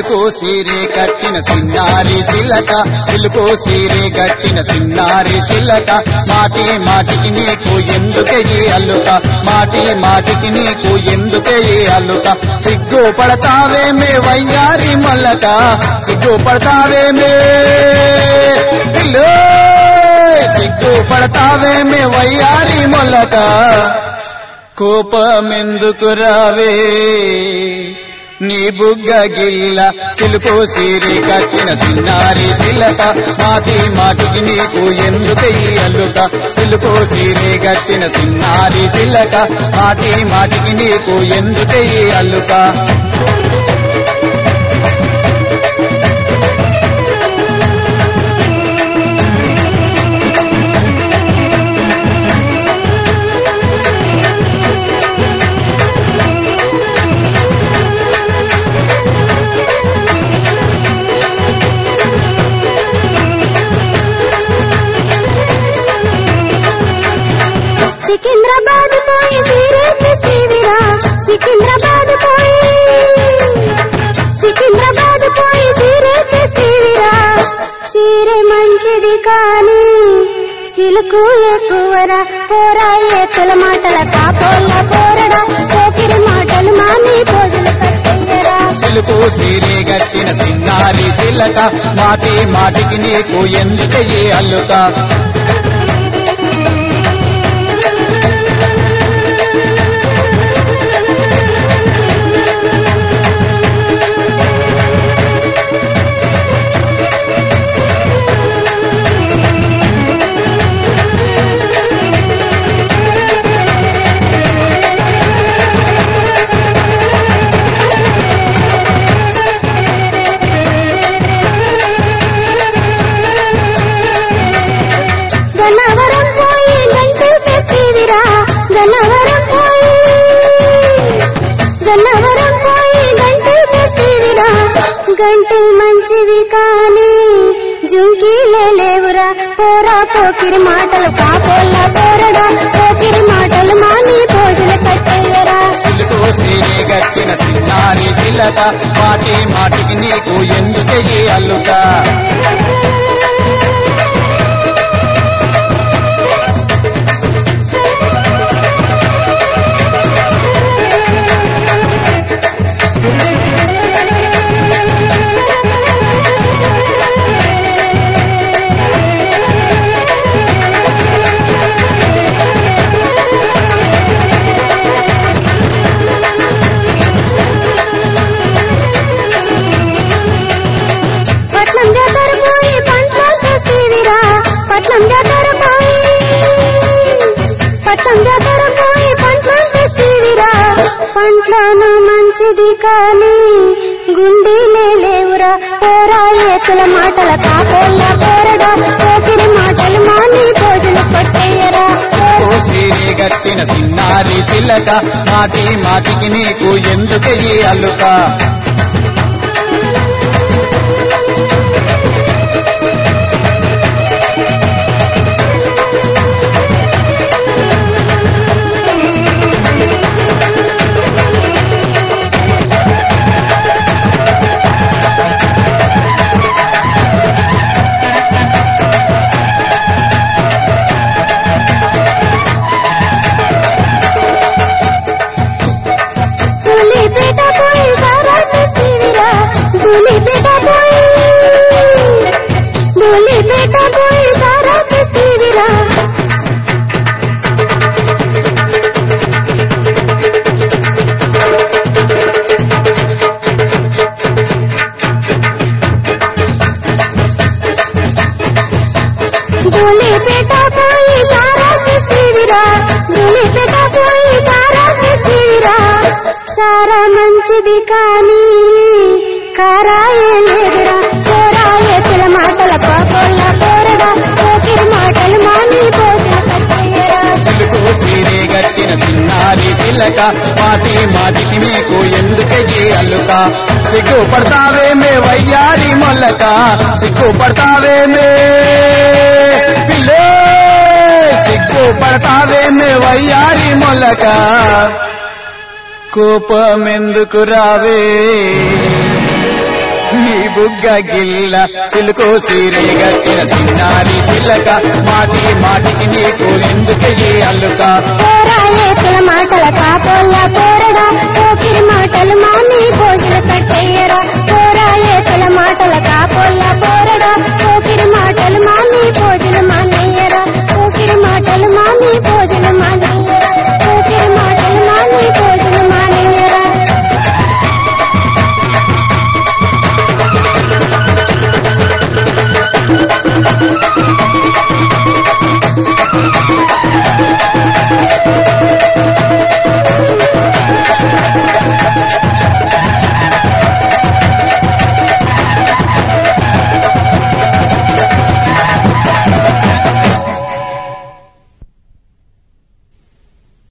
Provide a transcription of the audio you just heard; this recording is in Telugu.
సిలుకు సీరే కట్టిన సిన్నారి సిలక సిలుకు సీరే కట్టిన సిన్నారి సిలక మాటి మాటికి నీకు ఎందుకే ఈ అల్లుక మాటి మాటికి నీకు ఎందుకే ఈ అల్లుక సిగ్గు పడతావేమే వయ్యారి మొల్లక సిగ్గు పడతావేమే పిల్లో సిగ్గు పడతావేమే వయ్యారి మొల్లక కోపమెందుకు రావే నీ బుగ్గ గిల్ల సిలుకు సీరి కట్టిన సిన్నారి సిలక మాటి మాటికి నీకు ఎందుకు ఈ అల్లుక సిలుకు సీరి కట్టిన సిన్నారి సిలక మాటి మాటికి నీకు ఎందుకు ఈ అల్లుక సికింద్రాబాద్ పోయి సీరే తెస్తీవిరా సికింద్రాబాద్ పోయి సికింద్రాబాద్ పోయి సీరే తెస్తీవిరా సీరే మంచిది కానీ సిలుకు ఎక్కువరా పోరా ఏకుల మాటల కాపోళ్ళ పోరడా పోకిరి మాటలు మామి పోజులు కట్టయ్యరా సిలుకు సీరి కట్టిన సిన్నారి సిలక మాటి మాటికి నీకు ఎందుకు ఈ అల్లుక గన్నవరం పోయి గంటలు తెస్తీవిరా గన్నవరం పోయి గన్నవరం పోయి గంటలు తెస్తీవిరా గంటలు మంచివి కానీ జుంకీలే లేవురా పోరా పోకిరి మాటలు కాపోళ్ళ పోరడా పోకిరి మాటలు మాని భోజన కట్టయ్యరా సిలుకు సీరి కట్టిన సిన్నారి సిలక మాటి మాటికి నీకు ఎందుకు ఈ అల్లుక పట్నం జాతర పోయి పంటలు తెస్తీవిరా పట్నం జాతర పోయి పట్నం జాతర పోయి పంటలు తెస్తీవిరా పంటలోను మంచిది కానీ గుండీలే లేవురా పోరా ఏకుల మాటల కాపోళ్ళ పోరడా పోకిరి మాటలు మాని భోజన కొట్టయ్యరా సిలుకు సీరి కట్టిన సిన్నారి సిలక మాటి మాటికి నీకు ఎందుకు ఈ అల్లుక ధూళిపేట పోయి సారా తెస్తీవిరా ధూళిపేట పోయి ధూళిపేట పోయి సారా తెస్తీవిరా ధూళిపేట పోయి సారా తెస్తీవిరా ధూళిపేట పోయి సారా తెస్తీవిరా సారా మంచిది కానీ కారాయే లేదురా పోరాయే కుల మాటల పాపోళ్ళ పోరడా పోకిరి మాటలు మాని భోజన కట్టయ్యరా సిలుకు సీరే గట్టిన సిన్నారి సిలక మాటి మాటికి నీకు ఎందుకు ఈ అల్లుక సిగ్గు పడతావేమే వయ్యారి మొల్లక సిగ్గు పడతావేమే పిల్లో సిగ్గు పడతావేమే వయ్యారి మొల్లక కోపమెందుకు రావే నీ బుగ్గ గిల్ల చిలుకు సీరే గట్టిన సిన్నారి చిల్లక మాటి మాటికి నీకు ఎందుకు ఈ అల్లుక పోరాలే కుల మాటల కాపోళ్ళ